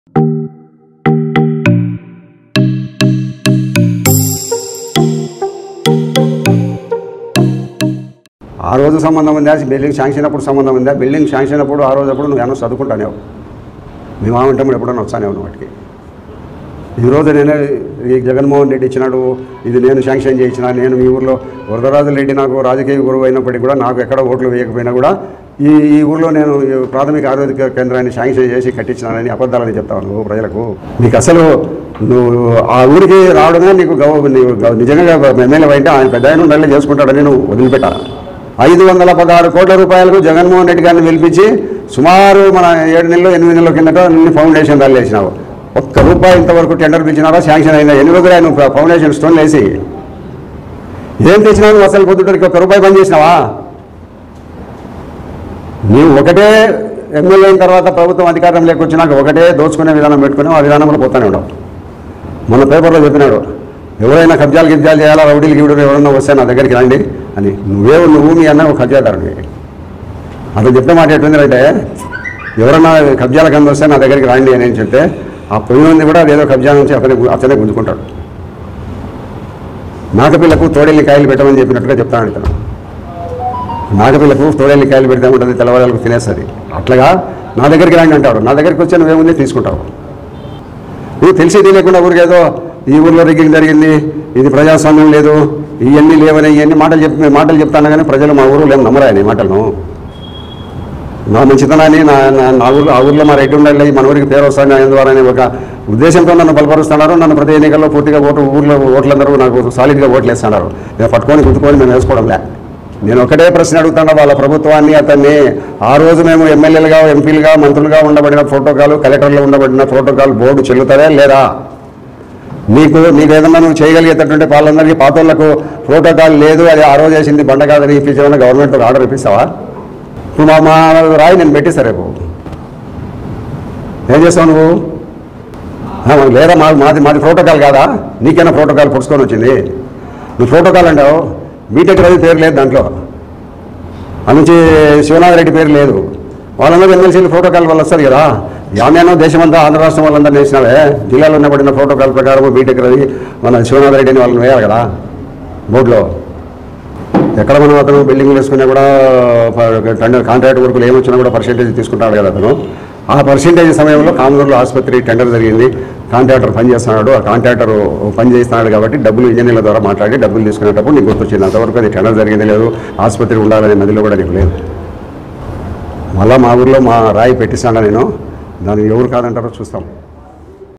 ఆ రోజు సంబంధం ఉందా బిల్డింగ్ శాంక్షన్ అప్పుడు సంబంధం ఉందా బిల్డింగ్ శాంక్షన్ అప్పుడు ఆ రోజు అప్పుడు నువ్వు ఏమన్నా చదువుకుంటానేవు మీ మామంటే ఎప్పుడన్నా వచ్చానేవు వాటికి ఈరోజు నేను ఈ జగన్మోహన్ రెడ్డి ఇచ్చినాడు ఇది నేను శాంక్షన్ చేయించిన నేను మీ ఊర్లో వరదరాజు రెడ్డి నాకు రాజకీయ గురువు అయినప్పటికీ కూడా నాకు ఎక్కడ ఓట్లు వేయకపోయినా కూడా ఈ ఈ ఊర్లో నేను ఈ ప్రాథమిక ఆరోగ్య కేంద్రాన్ని శాంక్షన్ చేసి కట్టించినానని అబద్ధాలని చెప్తావు నువ్వు ప్రజలకు నీకు అసలు నువ్వు ఆ ఊరికి రావడమే నీకు గౌ నీవు గౌ- నిజంగా ఎమ్మెల్యే అయితే ఆయన పెద్ద ఆయన నెలలు చేసుకుంటాడని నువ్వు వదిలిపెట్టాలి ఐదు వందల పదహారు కోట్ల రూపాయలకు జగన్మోహన్ రెడ్డి గారిని పిలిపించి సుమారు మన ఏడు నెలలు ఎనిమిది నెలల కిందట అన్ని ఫౌండేషన్ దాన్ని వేసినావు ఒక్క రూపాయి ఇంతవరకు టెండర్ పిలిచినారా శాంక్షన్ అయిందా ఎన్ని రోజులు ఆయన నువ్వు ఫౌండేషన్ స్టోన్ వేసి ఏం తెచ్చినావు అసలు పొద్దుటరికి ఒక్క రూపాయి పని చేసినావా నీవు ఒకటే ఎమ్మెల్యే అయిన తర్వాత ప్రభుత్వం అధికారం లేకొచ్చినాక ఒకటే దోచుకునే విధానం పెట్టుకుని ఆ విధానంలో పోతానే ఉండవు మొన్న పేపర్లో చెప్పినాడు ఎవరైనా కబ్జాలు గిబ్జాలు చేయాలా రౌడీలు గివిడలు ఎవరైనా వస్తే నా దగ్గరికి రండి అని నువ్వే నువ్వు మీ అన్న ఒక కబ్జాదారుడివి అతను చెప్పే మాట ఎట్లుందంటే ఎవరన్నా కబ్జాల కింద వస్తే నా దగ్గరికి రండి అని చెప్తే ఆ పొయ్యి ఉంది కూడా అదేదో కబ్జా నుంచి అతనే గు- అతనే గుంజుకుంటాడు నాగపిల్లకు తోడేళ్ళి కాయలు పెట్టమని చెప్పినట్టుగా చెప్తాను ఇతను నాగపిల్లకు తోడేళ్ళి కాయలు పెడితే ఉంటుంది తెల్లవాళ్ళకు తినేస్తుంది అట్లాగా నా దగ్గరికి రండి అంటాడు నా దగ్గరికి వచ్చి నువ్వేముంది తీసుకుంటావు నువ్వు తెలిసి తెలియకుండా ఊరికేదో ఈ ఊర్లో రిగ్గింగ్ జరిగింది ఇది ప్రజాస్వామ్యం లేదు ఇవన్నీ లేవని ఇవన్నీ మాటలు చెప్పి మాటలు చెప్తాను కానీ ప్రజలు మా ఊరు లేని నమ్మరాయని మాటలను నా మంచితనాన్ని నా నా- నా ఊర్లో ఆ ఊర్లో మా రెడ్డి ఉండాలి మన ఊరికి పేరు వస్తాను ఆయన ద్వారా అనే ఒక ఉద్దేశంతో నన్ను బలపరుస్తున్నారు నన్ను ప్రతి ఎన్నికల్లో పూర్తిగా ఓటు ఊర్లో ఓట్లందరూ నాకు సాలిడ్గా ఓట్లు వేస్తున్నారు నేను పట్టుకొని గుర్తుకొని మేము వేసుకోవడంలే నేను ఒకటే ప్రశ్న అడుగుతున్నా వాళ్ళ ప్రభుత్వాన్ని అతన్ని ఆ రోజు మేము ఎమ్మెల్యేలుగా ఎంపీలుగా మంత్రులుగా ఉండబడిన ప్రోటోకాల్ కలెక్టర్లో ఉండబడిన ప్రోటోకాల్ బోర్డు చెల్లుతారా లేరా నీకు నీకు ఏదన్నా నువ్వు చేయగలిగేటటువంటి వాళ్ళందరికీ పాతోళ్లకు ప్రోటోకాల్ లేదు అది ఆ రోజు వేసింది బండ కాదని ఇప్పించేమన్నా గవర్నమెంట్ ఆర్డర్ ఇప్పిస్తావా ఇప్పుడు మా మా రాయి నేను పెట్టేస్తా రేపు ఏం చేస్తావు నువ్వు ఆ, మాకు లేదా మా మాది మాది ప్రోటోకాల్ కాదా నీకైనా ప్రోటోకాల్ పుడుచుకొని వచ్చింది నువ్వు ప్రోటోకాల్ అంటావు బీటెక్ రవి పేరు లేదు దాంట్లో ఆ నుంచి శివనాథ్ రెడ్డి పేరు లేదు వాళ్ళందరూ ఎమ్మెల్సీలు ప్రోటోకాల్ వాళ్ళు వస్తారు కదా యామ్యానో దేశమంతా ఆంధ్ర రాష్ట్రం వాళ్ళందరూ వేసినావే జిల్లాలో ఉన్నబడిన ప్రోటోకాల్ ప్రకారం బీటెక్ రవి మన శివనాథ్ రెడ్డిని వాళ్ళని వేయాలి కదా బోర్డులో ఎక్కడ మనం అతను బిల్డింగ్ వేసుకున్నా కూడా టెండర్ కాంట్రాక్ట్ వర్కులు ఏమొచ్చినా కూడా పర్సెంటేజ్ తీసుకుంటాడు కదా అతను ఆ పర్సెంటేజ్ సమయంలో కామనూరులో ఆసుపత్రి టెండర్ జరిగింది కాంట్రాక్టర్ పని చేస్తున్నాడు ఆ కాంట్రాక్టర్ పని చేస్తున్నాడు కాబట్టి డబ్బులు ఇంజనీర్ల ద్వారా మాట్లాడి డబ్బులు తీసుకునేటప్పుడు నీకు గుర్తొచ్చింది అంతవరకు అది టెండర్ జరిగింది లేదు ఆసుపత్రి ఉండాలనే నదిలో కూడా నీకు లేదు మళ్ళీ మా ఊర్లో మా రాయి పెట్టిస్తాను నేను దాన్ని ఎవరు కాదంటారో చూస్తాం